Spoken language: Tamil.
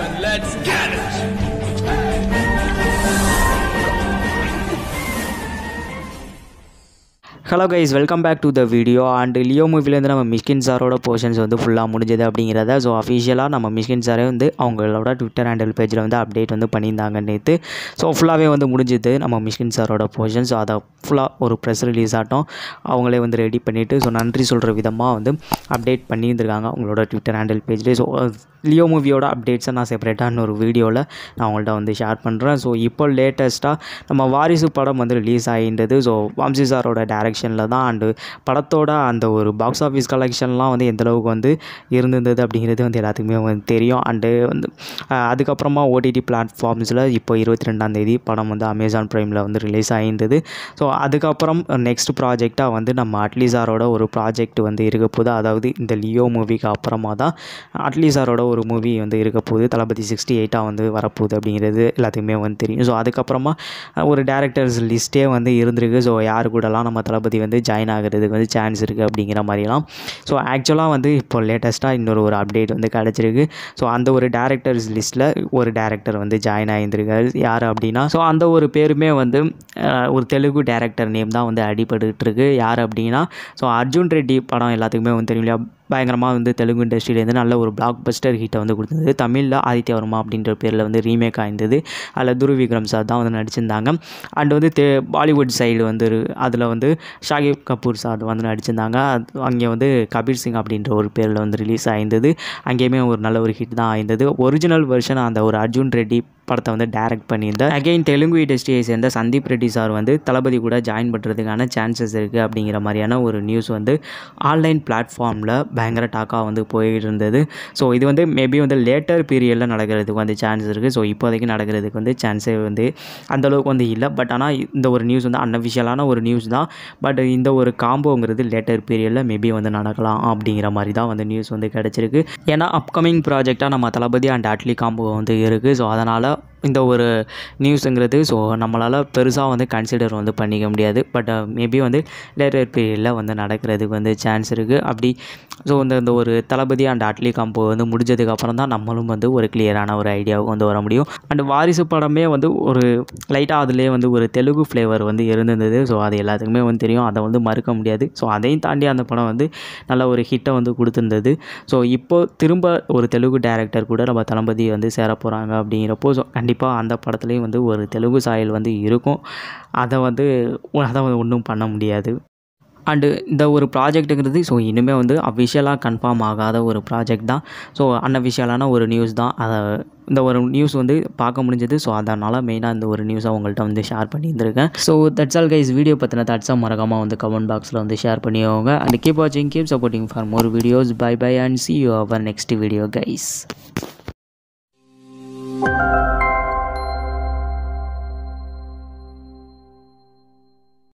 then let's get it! Hello guys welcome back to the video and Leo மூவிலேருந்து நம்ம மிஷ்கின் சாரோட போர்ஷன்ஸ் வந்து ஃபுல்லாக முடிஞ்சது அப்படிங்கிறத ஸோ அஃபிஷியலாக நம்ம மிஷ்கின் சாரே வந்து அவங்களோட ட்விட்டர் ஹேண்டில் பேஜில் வந்து அப்டேட் வந்து பண்ணியிருந்தாங்க நேற்று ஸோ ஃபுல்லாகவே வந்து முடிஞ்சது நம்ம மிஷ்கின் சாரோட போர்ஷன்ஸ் ஸோ அதை ஃபுல்லாக ஒரு ப்ரெஸ் ரிலீஸ் ஆட்டம் அவங்களே வந்து ரெடி பண்ணிவிட்டு ஸோ நன்றி சொல்கிற விதமாக வந்து அப்டேட் பண்ணியிருந்திருக்காங்க அவங்களோட ட்விட்டர் ஹேண்டில் பேஜ்லேயே ஸோ லியோ மூவியோட அப்டேட்ஸை நான் செப்பரேட்டான ஒரு வீடியோவில் நான் உங்கள்கிட்ட வந்து ஷேர் பண்ணுறேன் ஸோ இப்போ லேட்டஸ்ட்டாக நம்ம வாரிசு படம் வந்து ரிலீஸ் ஆகின்றது ஸோ வம்சி சாரோட டேரெக்ஷனில் தான் அண்டு படத்தோட அந்த ஒரு பாக்ஸ் ஆஃபீஸ் கலெக்ஷன்லாம் வந்து எந்த அளவுக்கு வந்து இருந்தது அப்படிங்கிறது வந்து எல்லாத்துக்குமே வந்து தெரியும் அண்டு வந்து அஹ், அதுக்கப்புறமா ஓடிடி பிளாட்ஃபார்ம்ஸில் இப்போ இருபத்தி ரெண்டாந்தேதி படம் வந்து அமேசான் ப்ரைமில் வந்து ரிலீஸ் ஆகிருந்தது ஸோ அதுக்கப்புறம் நெக்ஸ்ட் ப்ராஜெக்டாக வந்து நம்ம அட்லி சாரோட ஒரு ப்ராஜெக்ட் வந்து இருக்க போகுது அதாவது இந்த லியோ மூவிக்கு அப்புறமா தான் அட்லி சாரோட ஒரு மூவி வந்து இருக்க போகுது தளபதி சிக்ஸ்டி எயிட்டாக வந்து வரப்போகுது அப்படிங்கிறது எல்லாத்துக்குமே வந்து தெரியும் ஸோ அதுக்கப்புறமா அஹ், ஒரு டேரக்டர்ஸ் லிஸ்ட்டே வந்து இருந்திருக்கு ஸோ யார் கூடலாம் நம்ம தளபதி வந்து ஜாயின் ஆகிறதுக்கு வந்து சான்ஸ் இருக்குது அப்படிங்கிற மாதிரிலாம் ஸோ ஆக்சுவலாக வந்து இப்போ லேட்டஸ்ட்டாக இன்னொரு ஒரு அப்டேட் வந்து கிடச்சிருக்கு ஸோ அந்த ஒரு டேரக்டர்ஸ் லிஸ்ட்டில் ஒரு டேரக்டர் வந்து ஜாயின் ஆகியிருந்திருக்காரு யார் அப்படின்னா ஸோ அந்த ஒரு பேருமே வந்து அஹ், ஒரு தெலுங்கு டேரக்டர் நேம் தான் வந்து அடிபட்டுட்டு இருக்கு யார் அப்படின்னா ஸோ அர்ஜுன் ரெட்டி படம் எல்லாத்துக்குமே வந்து தெரியும் இல்லையா பயங்கரமாக வந்து தெலுங்கு இண்டஸ்ட்ரியிலேருந்து நல்ல ஒரு பிளாக் பஸ்டர் ஹிட்டை வந்து கொடுத்தது தமிழில் ஆதித்ய வர்மா அப்படின்ற பேரில் வந்து ரீமேக் ஆயிருந்தது அதில் துரு விக்ரம் சார் தான் வந்து நடிச்சிருந்தாங்க அண்ட் வந்து தே பாலிவுட் சைடு வந்து அதில் வந்து ஷாகிப் கபூர் சார் வந்து நடிச்சிருந்தாங்க அது- அங்கே வந்து கபீர் சிங் அப்படின்ற ஒரு பேரில் வந்து ரிலீஸ் ஆயிருந்தது அங்கேயுமே ஒரு நல்ல ஒரு ஹிட் தான் ஆயிருந்தது ஒரிஜினல் வெர்ஷன் அந்த ஒரு அர்ஜுன் ரெட்டி படத்தை வந்து டைரக்ட் பண்ணியிருந்தார் அகைன் தெலுங்கு இண்டஸ்ட்ரியை சேர்ந்த சந்தீப் ரெட்டி சார் வந்து தளபதி கூட ஜாயின் பண்ணுறதுக்கான சான்சஸ் இருக்குது அப்படிங்கிற மாதிரியான ஒரு நியூஸ் வந்து ஆன்லைன் பிளாட்ஃபார்மில் பயங்கர டாக்காக வந்து போயிட்டு இருந்தது ஸோ இது வந்து மேபி வந்து லேட்டர் பீரியடில் நடக்கிறதுக்கு வந்து சான்ஸ் இருக்குது ஸோ இப்போதைக்கு நடக்கிறதுக்கு வந்து சான்ஸே வந்து அந்தளவுக்கு வந்து இல்லை பட் ஆனால் இந்த ஒரு நியூஸ் வந்து அன்அஃபிஷியலான ஒரு நியூஸ் தான் பட் இந்த ஒரு காம்போங்கிறது லேட்டர் பீரியடில் மேபி வந்து நடக்கலாம் அப்படிங்கிற மாதிரி தான் வந்து நியூஸ் வந்து கிடச்சிருக்கு ஏன்னா அப்கமிங் ப்ராஜெக்டாக நம்ம தளபதி அண்ட் அட்லி காம்போ வந்து இருக்குது ஸோ அதனால் இந்த ஒரு நியூஸுங்கிறது ஸோ நம்மளால் பெருசாக வந்து கன்சிடர் வந்து பண்ணிக்க முடியாது பட் மேபி வந்து லேட்டர் பீரியடில் வந்து நடக்கிறதுக்கு வந்து சான்ஸ் இருக்குது அப்படி ஸோ இந்த இந்த ஒரு தளபதி அண்ட் அட்லி காம்போ வந்து முடிஞ்சதுக்கு அப்புறம் தான் நம்மளும் வந்து ஒரு கிளியரான ஒரு ஐடியாவுக்கு வந்து வர முடியும் அண்ட் வாரிசு படமே வந்து ஒரு லைட்டாக அதுலேயே வந்து ஒரு தெலுங்கு ஃப்ளேவர் வந்து இருந்தது ஸோ அது எல்லாத்துக்குமே வந்து தெரியும் அதை வந்து மறுக்க முடியாது ஸோ அதையும் தாண்டி அந்த படம் வந்து நல்ல ஒரு ஹிட்டை வந்து கொடுத்துருந்தது ஸோ இப்போ திரும்ப ஒரு தெலுங்கு டேரக்டர் கூட நம்ம தளபதி வந்து சேர போகிறாங்க அப்படிங்கிறப்போ ஸோ கண்டிப்பாக அந்த படத்துலேயும் வந்து ஒரு தெலுங்கு சாயல் வந்து இருக்கும் அதை வந்து அதை வந்து ஒன்றும் பண்ண முடியாது அண்டு இந்த ஒரு ப்ராஜெக்ட்டுங்கிறது ஸோ இனிமேல் வந்து அஃபிஷியலாக கன்ஃபார்ம் ஆகாத ஒரு ப்ராஜெக்ட் தான் ஸோ அன்அஃபிஷியலான ஒரு நியூஸ் தான் அதை இந்த ஒரு நியூஸ் வந்து பார்க்க முடிஞ்சது ஸோ அதனால் மெயினாக இந்த ஒரு நியூஸை உங்கள்கிட்ட வந்து ஷேர் பண்ணியிருந்திருக்கேன் so that's all guys video பற்றின தட்ஸாக மறக்காமல் வந்து கமெண்ட் பாக்ஸில் வந்து ஷேர் பண்ணிக்கோங்க அண்ட் கீப் வாட்சிங் keep supporting for more videos bye bye and see you our next video guys